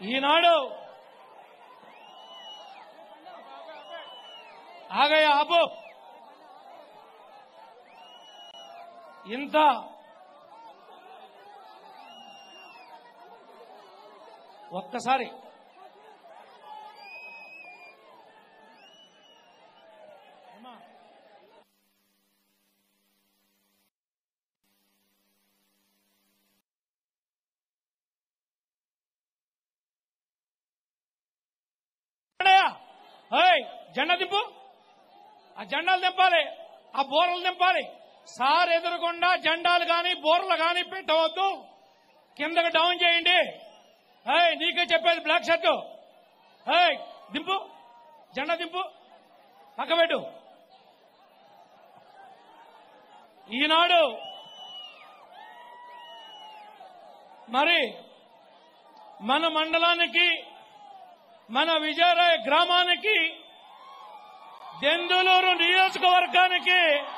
ఈనాడు ఆగయ్య ఆపు ఇంత ఒక్కసారి అన్నయ్య, ఏయ్, జెండా దింపు ఆ జెండాలు దింపాలి ఆ బోర్లు దింపాలి సార్ ఎదురుకుండా జెండాలు గాని బోర్లు గాని పెట్టవద్దు కిందకి డౌన్ చేయండి ఏయ్ నీకే చెప్పేది బ్లాక్ షర్టు ఏయ్ దింపు జెండా దింపు పక్క పెట్టు ఈనాడు మరి మన మండలానికి మన విజయరాయ గ్రామానికి దెందులూరు నియోజకవర్గానికి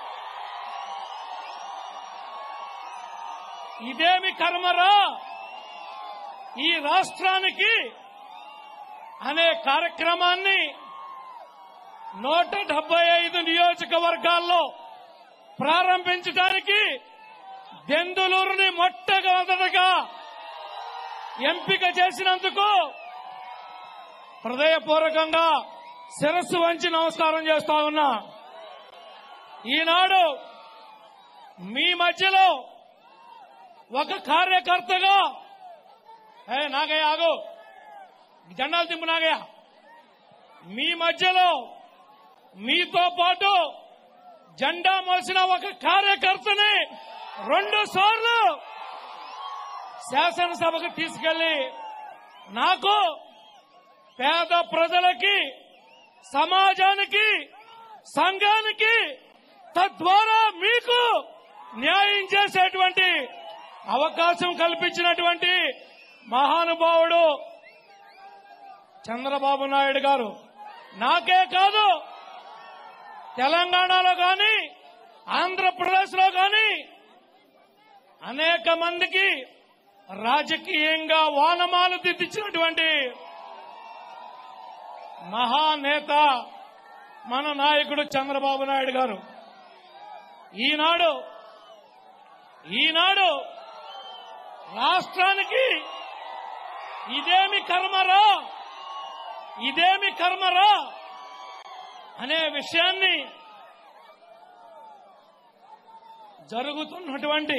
ఇదేమి కర్మరా ఈ రాష్ట్రానికి అనే కార్యక్రమాన్ని నూట డెబ్బై ఐదు నియోజకవర్గాల్లో ప్రారంభించడానికి దెందులూరుని మొట్టమొదటగా ఎంపిక చేసినందుకు హృదయపూర్వకంగా శిరస్సు వంచి నమస్కారం చేస్తా ఉన్నా ఈనాడు మీ మధ్యలో ఒక కార్యకర్తగా ఏ నాగయ్య ఆగు జెండాలు దింపు నాగయ్య మీ మధ్యలో మీతో పాటు జెండా మోసిన ఒక కార్యకర్తని రెండు సార్లు శాసనసభకు తీసుకెళ్లి నాకు పేద ప్రజలకి సమాజానికి సంఘానికి తద్వారా మీకు న్యాయం చేసేటువంటి అవకాశం కల్పించినటువంటి మహానుభావుడు చంద్రబాబు నాయుడు గారు నాకే కాదు తెలంగాణలో గాని ఆంధ్రప్రదేశ్ లో గాని అనేక మందికి రాజకీయంగా వానమాలు దిద్దించినటువంటి మహానేత మన నాయకుడు చంద్రబాబు నాయుడు గారు ఈనాడు ఈనాడు రాష్ట్రానికి ఇదేమి కర్మరా ఇదేమి కర్మరా అనే విషయాన్ని జరుగుతున్నటువంటి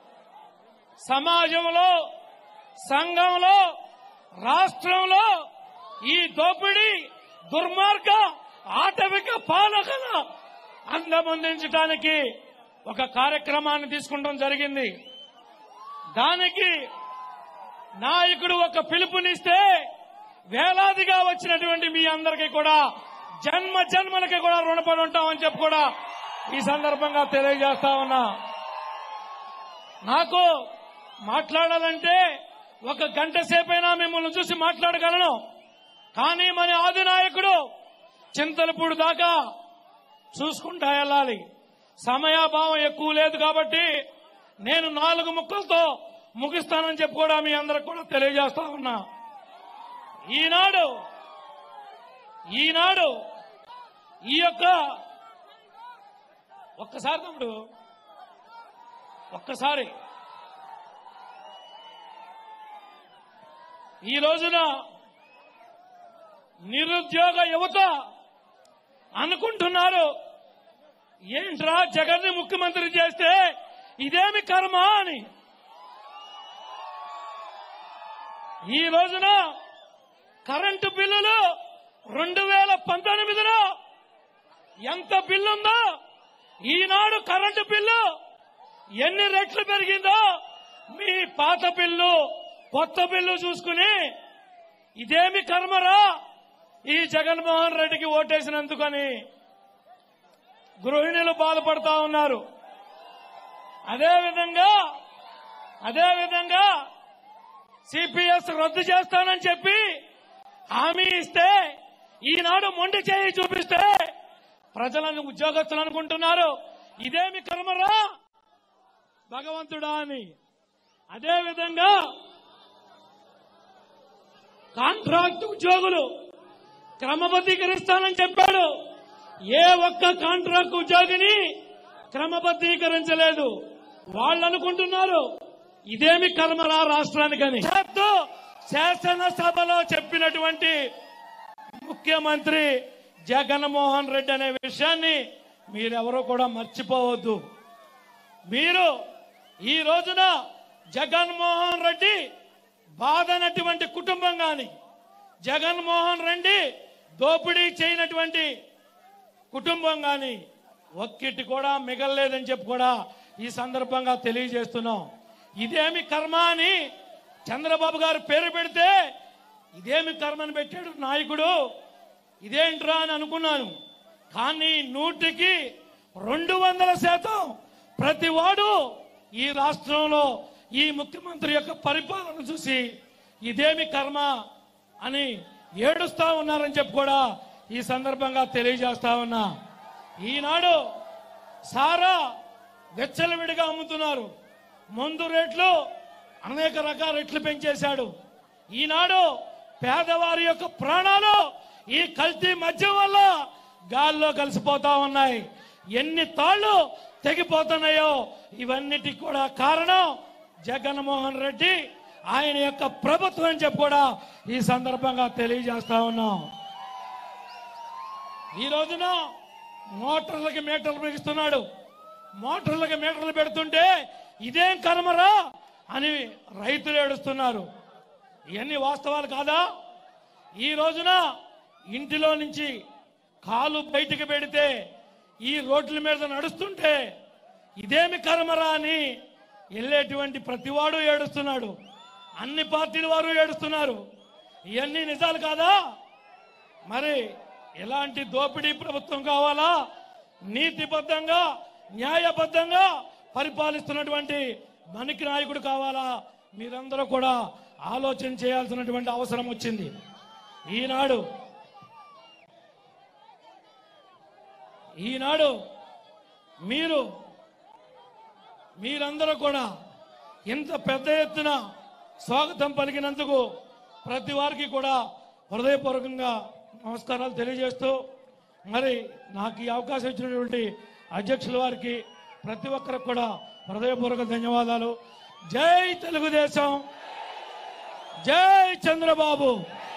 సమాజంలో సంఘంలో రాష్ట్రంలో ఈ దోపిడీ దుర్మార్గ ఆటవిక పాలకల అందమందించడానికి ఒక కార్యక్రమాన్ని తీసుకుంటాం జరిగింది దానికి నాయకుడు ఒక పిలుపునిస్తే వేలాదిగా వచ్చినటువంటి మీ అందరికీ కూడా జన్మ జన్మలకి కూడా రుణపడి ఉంటామని చెప్పి కూడా ఈ సందర్భంగా తెలియజేస్తా ఉన్నా నాకు మాట్లాడాలంటే ఒక గంట సేపైనా మిమ్మల్ని చూసి మాట్లాడగలను కానీ మన ఆది నాయకుడు చింతలపూడి దాకా చూసుకుంటా వెళ్ళాలి సమయాభావం ఎక్కువ లేదు కాబట్టి నేను నాలుగు ముక్కలతో ముగిస్తానని చెప్పి కూడా మీ అందరికి కూడా తెలియజేస్తా ఉన్నా ఈనాడు ఈనాడు ఈ యొక్క ఒక్కసారి తమ్ముడు ఒక్కసారి ఈ రోజున నిరుద్యోగ యువత అనుకుంటున్నారు ఏంట్రా జగన్ని ముఖ్యమంత్రి చేస్తే ఇదేమి కర్మ అని ఈ రోజున కరెంటు బిల్లులు రెండు వేల పంతొమ్మిదిలో ఎంత బిల్లు ఉందో ఈనాడు కరెంటు బిల్లు ఎన్ని రెట్లు పెరిగిందో మీ పాత బిల్లు కొత్త బిల్లు చూసుకుని ఇదేమి కర్మరా ఈ జగన్మోహన్ రెడ్డికి ఓటేసినందుకని గృహిణులు బాధపడతా ఉన్నారు అదేవిధంగా అదేవిధంగా సిపిఎస్ రద్దు చేస్తానని చెప్పి హామీ ఇస్తే ఈనాడు మొండి చేయి చూపిస్తే ప్రజలను ఉద్యోగస్తులు అనుకుంటున్నారు ఇదేమి కర్మరా భగవంతుడా అని అదేవిధంగా కాంట్రాక్ట్ ఉద్యోగులు క్రమబద్ధీకరిస్తానని చెప్పాడు ఏ ఒక్క కాంట్రాక్ట్ ఉద్యోగిని క్రమబద్ధీకరించలేదు వాళ్ళు అనుకుంటున్నారు ఇదేమి కర్మరా రాష్ట్రానికని చెప్తూ శాసనసభలో చెప్పినటువంటి ముఖ్యమంత్రి జగన్మోహన్ రెడ్డి అనే విషయాన్ని మీరెవరూ కూడా మర్చిపోవద్దు మీరు ఈ రోజున జగన్మోహన్ రెడ్డి బాధనటువంటి కుటుంబం గాని జగన్మోహన్ రెడ్డి దోపిడీ చేయనటువంటి కుటుంబం గాని ఒక్కిటి కూడా మిగలలేదని చెప్పి కూడా ఈ సందర్భంగా తెలియజేస్తున్నాం ఇదేమి కర్మ అని చంద్రబాబు గారు పేరు పెడితే ఇదేమి కర్మని పెట్టాడు నాయకుడు ఇదేంట్రా అని అనుకున్నాను కానీ నూటికి రెండు వందల శాతం ప్రతి వాడు ఈ రాష్ట్రంలో ఈ ముఖ్యమంత్రి యొక్క పరిపాలన చూసి ఇదేమి కర్మ అని ఏడుస్తా ఉన్నారని చెప్పి కూడా ఈ సందర్భంగా తెలియజేస్తా ఉన్నా ఈనాడు సారా వెచ్చలవిడిగా అమ్ముతున్నారు మందు రేట్లు అనేక రకాల రేట్లు పెంచేశాడు ఈనాడు పేదవారి యొక్క ప్రాణాలు ఈ కల్తీ మద్యం వల్ల గాల్లో కలిసిపోతా ఉన్నాయి ఎన్ని తాళ్లు తెగిపోతున్నాయో ఇవన్నిటికి కూడా కారణం జగన్మోహన్ రెడ్డి ఆయన యొక్క ప్రభుత్వం అని చెప్పి కూడా ఈ సందర్భంగా తెలియజేస్తా ఉన్నాం ఈ రోజున మోటార్లకి మీటర్లు బిగిస్తున్నాడు మోటార్లకి మీటర్లు పెడుతుంటే ఇదేం కర్మరా అని రైతులు ఏడుస్తున్నారు ఇవన్నీ వాస్తవాలు కాదా ఈ రోజున ఇంటిలో నుంచి కాలు బయటికి పెడితే ఈ రోడ్ల మీద నడుస్తుంటే ఇదేమి కర్మరా అని వెళ్ళేటువంటి ప్రతివాడు ఏడుస్తున్నాడు అన్ని పార్టీల వారు ఏడుస్తున్నారు ఇవన్నీ నిజాలు కాదా మరి ఎలాంటి దోపిడీ ప్రభుత్వం కావాలా నీతిబద్ధంగా న్యాయబద్ధంగా పరిపాలిస్తున్నటువంటి మనకి నాయకుడు కావాలా మీరందరూ కూడా ఆలోచన చేయాల్సినటువంటి అవసరం వచ్చింది ఈనాడు ఈనాడు మీరు మీరందరూ కూడా ఇంత పెద్ద ఎత్తున స్వాగతం పలికినందుకు ప్రతి వారికి కూడా హృదయపూర్వకంగా నమస్కారాలు తెలియజేస్తూ మరి నాకు ఈ అవకాశం ఇచ్చినటువంటి అధ్యక్షుల వారికి ప్రతి ఒక్కరికి కూడా హృదయపూర్వక ధన్యవాదాలు జై తెలుగుదేశం జై చంద్రబాబు